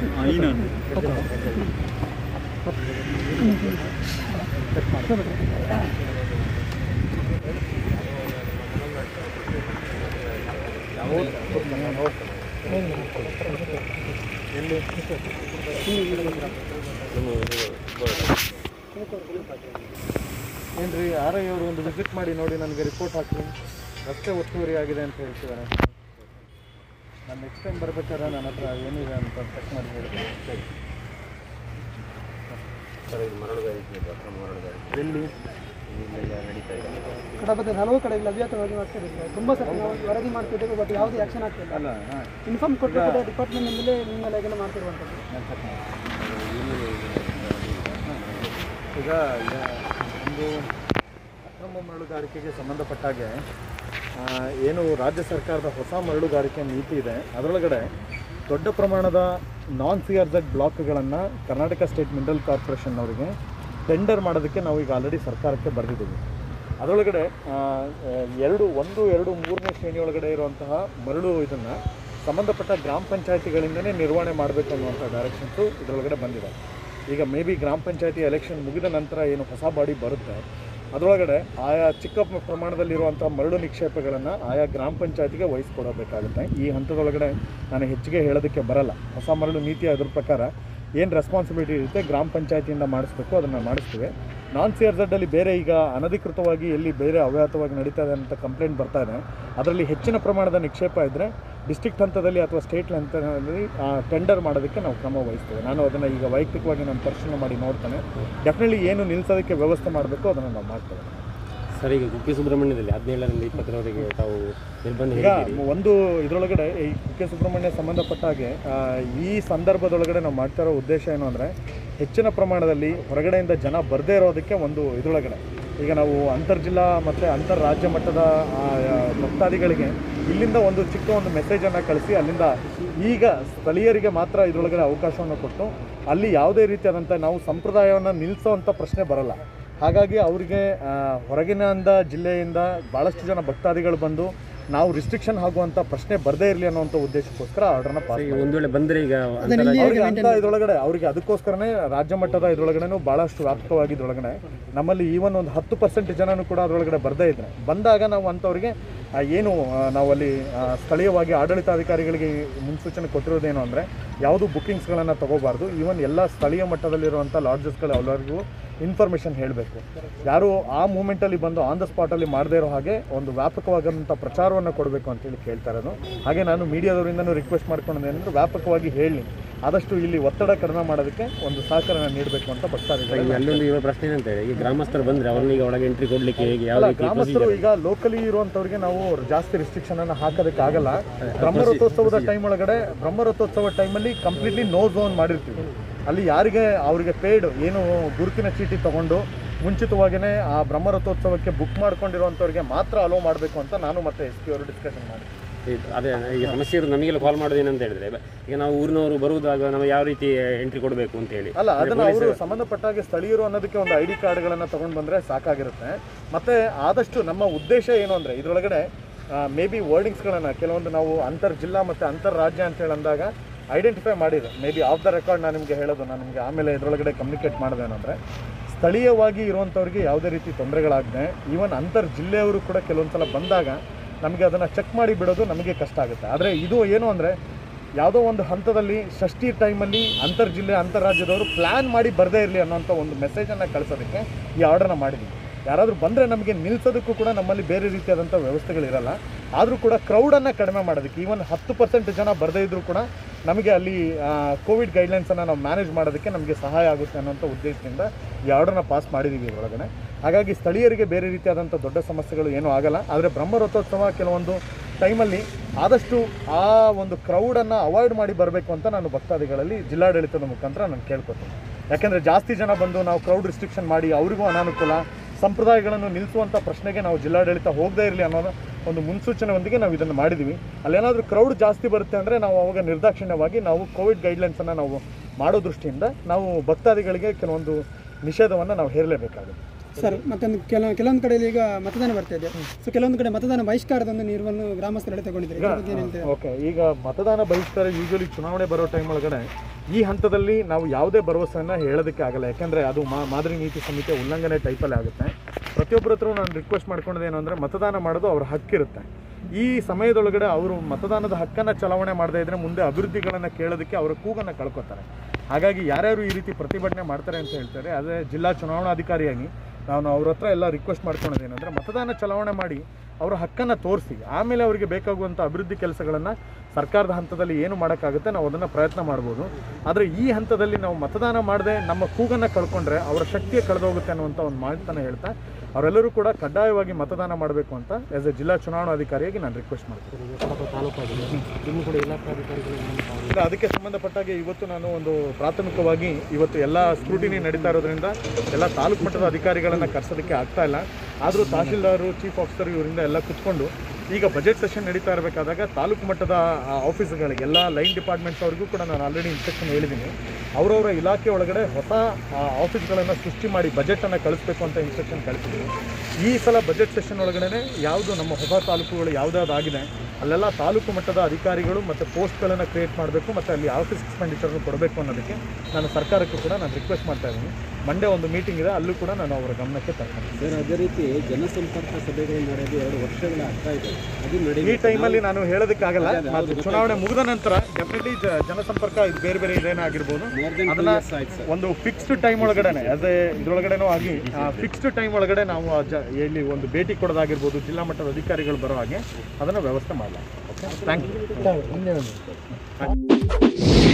ಏನ್ರಿ R I ಅವರು ಒಂದು ವಿಸಿಟ್ ಮಾಡಿ ನೋಡಿ ನನಗೆ ರಿಪೋರ್ಟ್ ಹಾಕಿ ರಸ್ತೆ ಒತ್ತುವರಿ ಆಗಿದೆ ಅಂತ ಹೇಳ್ತಿದ್ದಾರೆ ನಾನು ನೆಕ್ಸ್ಟ್ ಟೈಮ್ ಬರ್ಬೇಕಾದ್ರೆ ನನ್ನ ಹತ್ರ ಏನಿದೆ ಅಂತ ಚೆಕ್ ಮಾಡಿ ಹೇಳ್ತೀನಿ ಸರ್ ಇದು ಮರಳುಗಾರಿಕೆ ಇದೆ, ಅಕ್ರಮ ಮರಳುಗಾರಿಕೆ ಎಲ್ಲಿ ಇಲ್ಲೆಲ್ಲ ನಡೀತಾ ಇದೆ ಕಡಬದ ಹಲವು ಕಡೆ ಲಭ್ಯತವಾಗಿ ಮಾಡ್ತಿದ್ದೀವಿ ತುಂಬ ಸಲ ನಾವು ವರದಿ ಮಾಡ್ತಿದ್ದೇವೆ ಬಟ್ ಯಾವುದೇ ಆಕ್ಷನ್ ಆಗ್ತಿಲ್ಲ ಅಲ್ಲ ಹಾಂ ಇನ್ಫಾರ್ಮ್ ಕೊಟ್ಟು ಡಿಪಾರ್ಟ್ಮೆಂಟ್ ಮೇಲೆ ನಿಮ್ಮ ಮೇಲೆ ಮಾಡ್ತಿರುವಂಥದ್ದು ನಾನು ಚೆಕ್ ಮಾಡಿ ಈಗ ಈಗ ಒಂದು ಅಕ್ರಮ ಮರಳುಗಾರಿಕೆಗೆ ಸಂಬಂಧಪಟ್ಟ ಹಾಗೆ ಆ, ಏನು ರಾಜ್ಯ ಸರ್ಕಾರದ ಹೊಸ ಮರಳುಗಾರಿಕೆ ನೀತಿ ಇದೆ ಅದರೊಳಗಡೆ ದೊಡ್ಡ ಪ್ರಮಾಣದ ನಾನ್ ಸಿ ಆರ್ ಝೆಡ್ ಬ್ಲಾಕ್ಗಳನ್ನು ಕರ್ನಾಟಕ ಸ್ಟೇಟ್ ಮಿನರಲ್ ಕಾರ್ಪೊರೇಷನ್ ಅವರಿಗೆ ಟೆಂಡರ್ ಮಾಡೋದಕ್ಕೆ ನಾವು ಈಗ ಆಲ್ರೆಡಿ ಸರ್ಕಾರಕ್ಕೆ ಬರೆದಿದ್ದೀವಿ ಅದರೊಳಗಡೆ ಆ, ಎರಡು ಒಂದು ಎರಡು ಮೂರನೇ ಶ್ರೇಣಿ ಒಳಗಡೆ ಇರುವಂತಹ ಮರಳು ಇದನ್ನು ಸಂಬಂಧಪಟ್ಟ ಗ್ರಾಮ ಪಂಚಾಯತಿಗಳಿಂದನೇ ನಿರ್ವಹಣೆ ಮಾಡಬೇಕು ಅನ್ನುವಂಥ ಡೈರೆಕ್ಷನ್ಸು ಇದರೊಳಗಡೆ ಬಂದಿದೆ ಈಗ ಮೇ ಬಿ ಗ್ರಾಮ ಪಂಚಾಯತಿ ಎಲೆಕ್ಷನ್ ಮುಗಿದ ನಂತರ ಏನು ಹೊಸ ಬಾಡಿ ಬರುತ್ತೆ ಅದರೊಳಗಡೆ ಆಯಾ ಚಿಕ್ಕ ಪ- ಪ್ರಮಾಣದಲ್ಲಿರುವಂಥ ಮರಳು ನಿಕ್ಷೇಪಗಳನ್ನು ಆಯಾ ಗ್ರಾಮ ಪಂಚಾಯತಿಗೆ ವಹಿಸ್ಕೊಡಬೇಕಾಗುತ್ತೆ ಈ ಹಂತದೊಳಗಡೆ ನಾನು ಹೆಚ್ಚಿಗೆ ಹೇಳೋದಕ್ಕೆ ಬರಲ್ಲ ಹೊಸ ಮರಳು ನೀತಿ ಅದ್ರ ಪ್ರಕಾರ ಏನು ರೆಸ್ಪಾನ್ಸಿಬಿಲಿಟಿ ಇರುತ್ತೆ ಗ್ರಾಮ ಪಂಚಾಯತಿಯಿಂದ ಮಾಡಿಸ್ಬೇಕು ಅದನ್ನು ಮಾಡಿಸ್ತೀವಿ ನಾನ್ ಸಿ ಆರ್ ಅಲ್ಲಿ ಬೇರೆ ಈಗ ಅನಧಿಕೃತವಾಗಿ ಎಲ್ಲಿ ಬೇರೆ ಅವ್ಯಾಹತವಾಗಿ ನಡೀತಾ ಇದೆ ಅಂತ ಕಂಪ್ಲೇಂಟ್ ಬರ್ತಾ ಇದೆ ಅದರಲ್ಲಿ ಹೆಚ್ಚಿನ ಪ್ರಮಾಣದ ನಿಕ್ಷೇಪ ಇದ್ದರೆ ಡಿಸ್ಟ್ರಿಕ್ಟ್ ಹಂತದಲ್ಲಿ ಅಥವಾ ಸ್ಟೇಟ್ ಹಂತದಲ್ಲಿ ಟೆಂಡರ್ ಮಾಡೋದಕ್ಕೆ ನಾವು ಕ್ರಮ ವಹಿಸ್ತೇವೆ ನಾನು ಅದನ್ನು ಈಗ ವೈಯಕ್ತಿಕವಾಗಿ ನಾನು ಪರಿಶೀಲನೆ ಮಾಡಿ ನೋಡ್ತೇನೆ ಡೆಫಿನೆಟ್ಲಿ ಏನು ನಿಲ್ಲಿಸೋದಕ್ಕೆ ವ್ಯವಸ್ಥೆ ಮಾಡಬೇಕು ಅದನ್ನು ನಾವು ಮಾಡ್ತೇವೆ ಸರ್ ಈಗ ಕುಕ್ಕೆ ಸುಬ್ರಹ್ಮಣ್ಯದಲ್ಲಿ ಹದಿನೇಳರಿಂದ ಇಪ್ಪತ್ತರವರೆಗೆ ತಾವು ನಿರ್ಬಂಧ ಈಗ ಹೇರಿದ್ದೀರಿ ಒಂದು ಇದರೊಳಗಡೆ ಈ ಕುಕ್ಕೆ ಸುಬ್ರಹ್ಮಣ್ಯ ಸಂಬಂಧಪಟ್ಟ ಹಾಗೆ ಆ, ಈ ಸಂದರ್ಭದೊಳಗಡೆ ನಾವು ಮಾಡ್ತಾ ಇರೋ ಉದ್ದೇಶ ಏನು ಅಂದರೆ ಹೆಚ್ಚಿನ ಪ್ರಮಾಣದಲ್ಲಿ ಹೊರಗಡೆಯಿಂದ ಜನ ಬರದೇ ಇರೋದಕ್ಕೆ ಒಂದು ಇದರೊಳಗಡೆ ಈಗ ನಾವು ಅಂತರ್ಜಿಲ್ಲಾ ಮತ್ತು ಅಂತರ್ ರಾಜ್ಯ ಮಟ್ಟದ ಆ, ಆ, ಭಕ್ತಾದಿಗಳಿಗೆ ಇಲ್ಲಿಂದ ಒಂದು ಚಿಕ್ಕ ಒಂದು ಮೆಸೇಜನ್ನು ಕಳಿಸಿ ಅಲ್ಲಿಂದ ಈಗ ಸ್ಥಳೀಯರಿಗೆ ಮಾತ್ರ ಇದರೊಳಗಡೆ ಅವಕಾಶವನ್ನು ಕೊಟ್ಟು ಅಲ್ಲಿ ಯಾವುದೇ ರೀತಿಯಾದಂಥ ನಾವು ಸಂಪ್ರದಾಯವನ್ನು ನಿಲ್ಲಿಸೋವಂಥ ಪ್ರಶ್ನೆ ಬರಲ್ಲ ಹಾಗಾಗಿ ಅವರಿಗೆ ಆ, ಹೊರಗಿನಿಂದ ಜಿಲ್ಲೆಯಿಂದ ಭಾಳಷ್ಟು ಜನ ಭಕ್ತಾದಿಗಳು ಬಂದು ನಾವು ರಿಸ್ಟ್ರಿಕ್ಷನ್ ಆಗುವಂಥ ಪ್ರಶ್ನೆ ಬರದೇ ಇರಲಿ ಅನ್ನೋಂಥ ಉದ್ದೇಶಕ್ಕೋಸ್ಕರ ಆರ್ಡರ್ನ ಪಾಸ್ ಈಗ ಒಂದು ವೇಳೆ ಬಂದರೆ ಈಗ ಅವ್ರಿಗೆ ಅಂತ ಇದ್ರೊಳಗಡೆ ಅವ್ರಿಗೆ ಅದಕ್ಕೋಸ್ಕರನೇ ರಾಜ್ಯ ಮಟ್ಟದ ಇದ್ರೊಳಗಡೆನೂ ಭಾಳಷ್ಟು ವ್ಯಾಪಕವಾಗಿ ಇದ್ರೊಳಗಡೆ ನಮ್ಮಲ್ಲಿ ಈವನ್ ಒಂದು ಹತ್ತು ಪರ್ಸೆಂಟ್ ಜನನು ಕೂಡ ಅದರೊಳಗಡೆ ಬರ್ದೇ ಇದ್ರೆ ಬಂದಾಗ ನಾವು ಅಂಥವ್ರಿಗೆ ಆ, ಏನು ಆ, ನಾವಲ್ಲಿ ಆ, ಸ್ಥಳೀಯವಾಗಿ ಆಡಳಿತಾಧಿಕಾರಿಗಳಿಗೆ ಮುನ್ಸೂಚನೆ ಕೊಟ್ಟಿರೋದೇನು ಅಂದರೆ ಯಾವುದು ಬುಕ್ಕಿಂಗ್ಸ್ಗಳನ್ನು ತಗೋಬಾರ್ದು ಈವನ್ ಎಲ್ಲ ಸ್ಥಳೀಯ ಮಟ್ಟದಲ್ಲಿರುವಂಥ ಲಾಡ್ಜಸ್ಗಳು ಎಲ್ಲರಿಗೂ ಇನ್ಫಾರ್ಮೇಷನ್ ಹೇಳಬೇಕು ಯಾರು ಆ ಮೂಮೆಂಟಲ್ಲಿ ಬಂದು ಆನ್ ದ ಸ್ಪಾಟಲ್ಲಿ ಮಾಡದೇ ಇರೋ ಹಾಗೆ ಒಂದು ವ್ಯಾಪಕವಾದಂಥ ಪ್ರಚಾರವನ್ನು ಕೊಡಬೇಕು ಅಂತೇಳಿ ಕೇಳ್ತಾ ಇರೋದು ಹಾಗೆ ನಾನು ಮೀಡಿಯಾದವರಿಂದನೂ ರಿಕ್ವೆಸ್ಟ್ ಮಾಡ್ಕೊಂಡು ಏನಂದ್ರೆ ವ್ಯಾಪಕವಾಗಿ ಹೇಳಿ ಆದಷ್ಟು ಇಲ್ಲಿ ಒತ್ತಡ ಕಡಿಮೆ ಮಾಡೋದಕ್ಕೆ ಒಂದು ಸಹಕಾರನ ನೀಡಬೇಕು ಅಂತ ಬರ್ತಾ ಈಗ ಇದ್ದಾರೆ ಅಲ್ಲೊಂದು ಇರೋ ಪ್ರಶ್ನೆ ಏನಂತ ಹೇಳಿ ಈಗ ಗ್ರಾಮಸ್ಥರು ಬಂದರೆ ಅವ್ರನ್ನ ಈಗ ಒಳಗೆ ಎಂಟ್ರಿ ಕೊಡಲಿಕ್ಕೆ ಹೇಗೆ ಯಾವ ಅಲ್ಲ ರೀತಿ ಗ್ರಾಮಸ್ಥರು ಈಗ ಲೋಕಲಿ ಇರುವಂತವ್ರಿಗೆ ನಾವು ಜಾಸ್ತಿ ರಿಸ್ಟ್ರಿಕ್ಷನ್ ಅನ್ನ ಹಾಕೋದಕ್ಕೆ ಆಗಲ್ಲ ಬ್ರಹ್ಮರಥೋತ್ಸವದ ಟೈಮ್ ಒಳಗಡೆ ಬ್ರಹ್ಮರಥೋತ್ಸವ ಟೈಮಲ್ಲಿ ಕಂಪ್ಲೀಟ್ಲಿ ನೋ ಝೋನ್ ಮಾಡಿರ್ತೀವಿ ಅಲ್ಲಿ ಯಾರಿಗೆ ಅವರಿಗೆ ಪೇಯ್ಡ್ ಏನು ಗುರುತಿನ ಚೀಟಿ ತಗೊಂಡು ಮುಂಚಿತವಾಗಿಯೇ ಆ ಬ್ರಹ್ಮರಥೋತ್ಸವಕ್ಕೆ ಬುಕ್ ಮಾಡ್ಕೊಂಡಿರುವಂಥವ್ರಿಗೆ ಮಾತ್ರ ಅಲೋ ಮಾಡಬೇಕು ಅಂತ ನಾನು ಮತ್ತೆ ಎಸ್ ಪಿ ಅವರು ಡಿಸ್ಕಷನ್ ಮಾಡಿ ಇದು- ಅದೇ ಈಗ ಸಮಸ್ಯೆ ಇರೋದು ನಮಗೆಲ್ಲ ಕಾಲ್ ಮಾಡೋದು ಏನಂತ ಹೇಳಿದ್ರೆ ಈಗ ನಾವು ಊರಿನವರು ಬರುವುದಾಗ ನಾವು ಯಾವ ರೀತಿ ಎಂಟ್ರಿ ಕೊಡಬೇಕು ಅಂತ ಹೇಳಿ ಅಲ್ಲ ಅದನ್ನ ಅವರು ಸಂಬಂಧಪಟ್ಟಾಗೆ ಸ್ಥಳೀಯರು ಅನ್ನೋದಕ್ಕೆ ಒಂದು ಐ ಡಿ ಕಾರ್ಡ್ಗಳನ್ನು ತಗೊಂಡು ಬಂದರೆ ಸಾಕಾಗಿರುತ್ತೆ ಮತ್ತೆ ಆದಷ್ಟು ನಮ್ಮ ಉದ್ದೇಶ ಏನು ಅಂದರೆ ಇದರೊಳಗಡೆ ಮೇ ಬಿ ವರ್ಡಿಂಗ್ಸ್ಗಳನ್ನು ಕೆಲವೊಂದು ನಾವು ಅಂತರ್ ಜಿಲ್ಲಾ ಮತ್ತು ಅಂತರ್ ರಾಜ್ಯ ಅಂತ ಹೇಳಿ ಅಂದಾಗ ಐಡೆಂಟಿಫೈ ಮಾಡಿದೆ maybe off the record ನಾನು ನಿಮಗೆ ಹೇಳೋದು ನಾನು ನಿಮಗೆ ಆಮೇಲೆ ಇದರೊಳಗಡೆ ಕಮ್ಯುನಿಕೇಟ್ ಮಾಡಿದೆ ಏನಂದರೆ ಸ್ಥಳೀಯವಾಗಿ ಇರುವಂಥವ್ರಿಗೆ ಯಾವುದೇ ರೀತಿ ತೊಂದರೆಗಳಾಗದೆ ಈವನ್ ಅಂತರ್ ಜಿಲ್ಲೆಯವರು ಕೂಡ ಕೆಲವೊಂದು ಸಲ ಬಂದಾಗ ನಮಗೆ ಅದನ್ನು ಚೆಕ್ ಮಾಡಿ ಬಿಡೋದು ನಮಗೆ ಕಷ್ಟ ಆಗುತ್ತೆ ಆದರೆ ಇದು ಏನು ಅಂದರೆ ಯಾವುದೋ ಒಂದು ಹಂತದಲ್ಲಿ ಷಷ್ಠಿ ಟೈಮಲ್ಲಿ ಅಂತರ್ ಜಿಲ್ಲೆ ಅಂತರ್ರಾಜ್ಯದವರು ಪ್ಲ್ಯಾನ್ ಮಾಡಿ ಬರದೇ ಇರಲಿ ಅನ್ನೋಂಥ ಒಂದು ಮೆಸೇಜನ್ನು ಕಳಿಸೋದಕ್ಕೆ ಈ ಆರ್ಡರ್ನ ಮಾಡಿದ್ವಿ ಯಾರಾದರೂ ಬಂದರೆ ನಮಗೆ ನಿಲ್ಲಿಸೋದಕ್ಕೂ ಕೂಡ ನಮ್ಮಲ್ಲಿ ಬೇರೆ ರೀತಿಯಾದಂಥ ವ್ಯವಸ್ಥೆಗಳಿರಲ್ಲ ಆದರೂ ಕೂಡ ಕ್ರೌಡನ್ನು ಕಡಿಮೆ ಮಾಡೋದಕ್ಕೆ ಈವನ್ ಹತ್ತು ಪರ್ಸೆಂಟ್ ಜನ ಬರದೇ ಇದ್ದರೂ ಕೂಡ ನಮಗೆ ಅಲ್ಲಿ ಕೋವಿಡ್ ಗೈಡ್ಲೈನ್ಸನ್ನು ನಾವು ಮ್ಯಾನೇಜ್ ಮಾಡೋದಕ್ಕೆ ನಮಗೆ ಸಹಾಯ ಆಗುತ್ತೆ ಅನ್ನೋಂಥ ಉದ್ದೇಶದಿಂದ ಈ ಆರ್ಡರ್ನ ಪಾಸ್ ಮಾಡಿದ್ದೀವಿ ಇದರೊಳಗಡೆ ಹಾಗಾಗಿ ಸ್ಥಳೀಯರಿಗೆ ಬೇರೆ ರೀತಿಯಾದಂಥ ದೊಡ್ಡ ಸಮಸ್ಯೆಗಳು ಏನೂ ಆಗಲ್ಲ ಆದರೆ ಬ್ರಹ್ಮರಥೋತ್ಸವ ಕೆಲವೊಂದು ಟೈಮಲ್ಲಿ ಆದಷ್ಟು ಆ ಒಂದು ಕ್ರೌಡನ್ನು ಅವಾಯ್ಡ್ ಮಾಡಿ ಬರಬೇಕು ಅಂತ ನಾನು ಭಕ್ತಾದಿಗಳಲ್ಲಿ ಜಿಲ್ಲಾಡಳಿತದ ಮುಖಾಂತರ ನಾನು ಕೇಳ್ಕೊತೀನಿ ಯಾಕೆಂದರೆ ಜಾಸ್ತಿ ಜನ ಬಂದು ನಾವು ಕ್ರೌಡ್ ರಿಸ್ಟ್ರಿಕ್ಷನ್ ಮಾಡಿ ಅವರಿಗೂ ಅನಾನುಕೂಲ ಸಂಪ್ರದಾಯಗಳನ್ನು ನಿಲ್ಲಿಸುವಂಥ ಪ್ರಶ್ನೆಗೆ ನಾವು ಜಿಲ್ಲಾಡಳಿತ ಹೋಗದೇ ಇರಲಿ ಅನ್ನೋದು ಒಂದು ಮುನ್ಸೂಚನೆಯೊಂದಿಗೆ ನಾವು ಇದನ್ನು ಮಾಡಿದ್ದೀವಿ ಅಲ್ಲೇನಾದರೂ ಕ್ರೌಡ್ ಜಾಸ್ತಿ ಬರುತ್ತೆ ಅಂದರೆ ನಾವು ಅವಾಗ ನಿರ್ದಾಕ್ಷಿಣ್ಯವಾಗಿ ನಾವು ಕೋವಿಡ್ ಗೈಡ್ಲೈನ್ಸನ್ನು ನಾವು ಮಾಡೋ ದೃಷ್ಟಿಯಿಂದ ನಾವು ಭಕ್ತಾದಿಗಳಿಗೆ ಕೆಲವೊಂದು ನಿಷೇಧವನ್ನು ನಾವು ಹೇರಲೇಬೇಕಾಗುತ್ತೆ ಸರ್ ಮತ್ತೊಂದು ಕೆಲ ಕೆಲವೊಂದು ಕಡೆಯಲ್ಲಿ ಈಗ ಮತದಾನ ಬರ್ತಾ ಇದೆ ಸೊ ಕೆಲವೊಂದು ಕಡೆ ಮತದಾನ ಬಹಿಷ್ಕಾರದ ಒಂದು ನೀರನ್ನು ಗ್ರಾಮಸ್ಥರು ತಗೊಂಡಿದ್ದಾರೆ ಇದ್ರ ಬಗ್ಗೆ ಏನ್ ಹೇಳ್ತೀರಾ? ಓಕೆ ಈಗ ಮತದಾನ ಬಹಿಷ್ಕಾರ ಯೂಶಲಿ ಚುನಾವಣೆ ಬರೋ ಟೈಮ್ ಒಳಗಡೆ ಈ ಹಂತದಲ್ಲಿ ನಾವು ಯಾವುದೇ ಭರವಸೆಯನ್ನು ಹೇಳೋದಕ್ಕೆ ಆಗಲ್ಲ ಯಾಕಂದರೆ ಅದು ಮಾ ಮಾದರಿ ನೀತಿ ಸಮಿತಿಯ ಉಲ್ಲಂಘನೆ ಟೈಪಲ್ಲಿ ಆಗುತ್ತೆ ಪ್ರತಿಯೊಬ್ಬರ ಹತ್ರ ನಾನು ರಿಕ್ವೆಸ್ಟ್ ಮಾಡ್ಕೊಳ್ಳೋದು ಏನು ಅಂದರೆ ಮತದಾನ ಮಾಡೋದು ಅವ್ರ ಹಕ್ಕಿರುತ್ತೆ ಈ ಸಮಯದೊಳಗಡೆ ಅವರು ಮತದಾನದ ಹಕ್ಕನ್ನು ಚಲಾವಣೆ ಮಾಡದೇ ಇದ್ದರೆ ಮುಂದೆ ಅಭಿವೃದ್ಧಿಗಳನ್ನು ಕೇಳೋದಕ್ಕೆ ಅವರ ಕೂಗನ್ನು ಕಳ್ಕೊತಾರೆ ಹಾಗಾಗಿ ಯಾರ್ಯಾರು ಈ ರೀತಿ ಪ್ರತಿಭಟನೆ ಮಾಡ್ತಾರೆ ಅಂತ ಹೇಳ್ತಾರೆ ಅದೇ ಜಿಲ್ಲಾ ಚುನಾವಣಾಧಿಕಾರಿಯಾಗಿ ನಾನು ಅವ್ರ ಹತ್ರ ಎಲ್ಲ ರಿಕ್ವೆಸ್ಟ್ ಮಾಡ್ಕೊಳೋದು ಏನಂದರೆ ಮತದಾನ ಚಲಾವಣೆ ಮಾಡಿ ಅವರ ಹಕ್ಕನ್ನು ತೋರಿಸಿ ಆಮೇಲೆ ಅವರಿಗೆ ಬೇಕಾಗುವಂಥ ಅಭಿವೃದ್ಧಿ ಕೆಲಸಗಳನ್ನು ಸರ್ಕಾರದ ಹಂತದಲ್ಲಿ ಏನು ಮಾಡೋಕ್ಕಾಗುತ್ತೆ ನಾವು ಅದನ್ನು ಪ್ರಯತ್ನ ಮಾಡ್ಬೋದು ಆದರೆ ಈ ಹಂತದಲ್ಲಿ ನಾವು ಮತದಾನ ಮಾಡದೆ ನಮ್ಮ ಕೂಗನ್ನು ಕಳ್ಕೊಂಡ್ರೆ ಅವರ ಶಕ್ತಿಯೇ ಕಳೆದೋಗುತ್ತೆ ಅನ್ನುವಂಥ ಒಂದು ಮಾತನ್ನು ಹೇಳ್ತಾ ಅವರೆಲ್ಲರೂ ಕೂಡ ಕಡ್ಡಾಯವಾಗಿ ಮತದಾನ ಮಾಡಬೇಕು ಅಂತ ಆಸ್ ಎ ಜಿಲ್ಲಾ ಚುನಾವಣಾಧಿಕಾರಿಯಾಗಿ ನಾನು ರಿಕ್ವೆಸ್ಟ್ ಮಾಡ್ತೀನಿ ತಾಲೂಕಾಗಿದೆ ಇನ್ನು ಕೂಡ ಇಲಾಖಾಧಿಕಾರಿಗಳು ಇಲ್ಲ, ಅದಕ್ಕೆ ಸಂಬಂಧಪಟ್ಟಾಗೆ ಇವತ್ತು ನಾನು ಒಂದು ಪ್ರಾಥಮಿಕವಾಗಿ ಇವತ್ತು ಎಲ್ಲ ಸ್ಕ್ರೂಟಿನಿ ನಡೀತಾ ಇರೋದ್ರಿಂದ ಎಲ್ಲ ತಾಲೂಕು ಮಟ್ಟದ ಅಧಿಕಾರಿಗಳನ್ನು ಕರೆಸೋದಕ್ಕೆ ಆಗ್ತಾ ಇಲ್ಲ ಆದರೂ ತಹಶೀಲ್ದಾರು ಚೀಫ್ ಆಫೀಸರ್ ಇವರಿಂದ ಎಲ್ಲ ಕುತ್ಕೊಂಡು ಈಗ ಬಜೆಟ್ ಸೆಷನ್ ನಡೀತಾ ಇರಬೇಕಾದಾಗ ತಾಲೂಕು ಮಟ್ಟದ ಆ, ಆಫೀಸ್ಗಳಿಗೆ ಎಲ್ಲ ಲೈನ್ ಡಿಪಾರ್ಟ್ಮೆಂಟ್ಸ್ ಅವ್ರಿಗೂ ಕೂಡ ನಾನು ಆಲ್ರೆಡಿ ಇನ್ಸ್ಟ್ರಕ್ಷನ್ ಹೇಳಿದ್ದೀನಿ ಅವರವರ ಇಲಾಖೆ ಒಳಗಡೆ ಹೊಸ ಆ, ಆಫೀಸ್ಗಳನ್ನು ಸೃಷ್ಟಿ ಮಾಡಿ ಬಜೆಟನ್ನು ಕಳಿಸ್ಬೇಕು ಅಂತ ಇನ್ಸ್ಟ್ರಕ್ಷನ್ ಕಳಿಸಿದ್ದೀನಿ ಈ ಸಲ ಬಜೆಟ್ ಸೆಷನ್ ಒಳಗಡೆ ಯಾವುದು ನಮ್ಮ ಹೊಸ ತಾಲೂಕುಗಳು ಯಾವುದಾದಾಗಿದೆ ಅಲ್ಲೆಲ್ಲ ತಾಲೂಕು ಮಟ್ಟದ ಅಧಿಕಾರಿಗಳು ಮತ್ತು ಪೋಸ್ಟ್ಗಳನ್ನು ಕ್ರಿಯೇಟ್ ಮಾಡಬೇಕು ಮತ್ತು ಅಲ್ಲಿ ಆಫೀಸ್ ಎಕ್ಸ್ಪೆಂಡಿಚರ್ನು ಕೊಡಬೇಕು ಅನ್ನೋದಕ್ಕೆ ನಾನು ಸರ್ಕಾರಕ್ಕೂ ಕೂಡ ನಾನು ರಿಕ್ವೆಸ್ಟ್ ಮಾಡ್ತಾ ಇದ್ದೀನಿ ಮಂಡೇ ಒಂದು ಮೀಟಿಂಗ್ ಇದೆ ಅಲ್ಲೂ ಕೂಡ ನಾನು ಅವರ ಗಮನಕ್ಕೆ ತರ್ತೀನಿ ಸರ್ ಅದೇ ರೀತಿ ಜನಸಂಪರ್ಕ ಸಭೆಗಳು ನಡೆದು ಎರಡು ವರ್ಷಗಳ ಆಗ್ತಾ ಇದೆ ಅದು ಈ ಟೈಮಲ್ಲಿ ನಾನು ಹೇಳೋದಕ್ಕಾಗಲ್ಲ ಮತ್ತು ಚುನಾವಣೆ ಮುಗಿದ ನಂತರ ಡೆಫಿನೆಟ್ಲಿ ಜನಸಂಪರ್ಕ ಇದು ಬೇರೆ ಬೇರೆ ಇದೇನೇ ಆಗಿರ್ಬೋದು ಅದನ್ನ ಒಂದು ಫಿಕ್ಸ್ಡ್ ಟೈಮ್ ಒಳಗಡೆನೆ ಅದೇ ಇದ್ರೊಳಗಡೆನೂ ಆಗಿ ಫಿಕ್ಸ್ಡ್ ಟೈಮ್ ಒಳಗಡೆ ನಾವು ಆ ಜ ಇಲ್ಲಿ ಒಂದು ಭೇಟಿ ಕೊಡೋದಾಗಿರ್ಬೋದು ಜಿಲ್ಲಾ ಮಟ್ಟದ ಅಧಿಕಾರಿಗಳು ಬರೋ ಹಾಗೆ ಅದನ್ನು ವ್ಯವಸ್ಥೆ ಮಾಡಲಾಗುತ್ತೆ ಓಕೆ ಥ್ಯಾಂಕ್ ಯು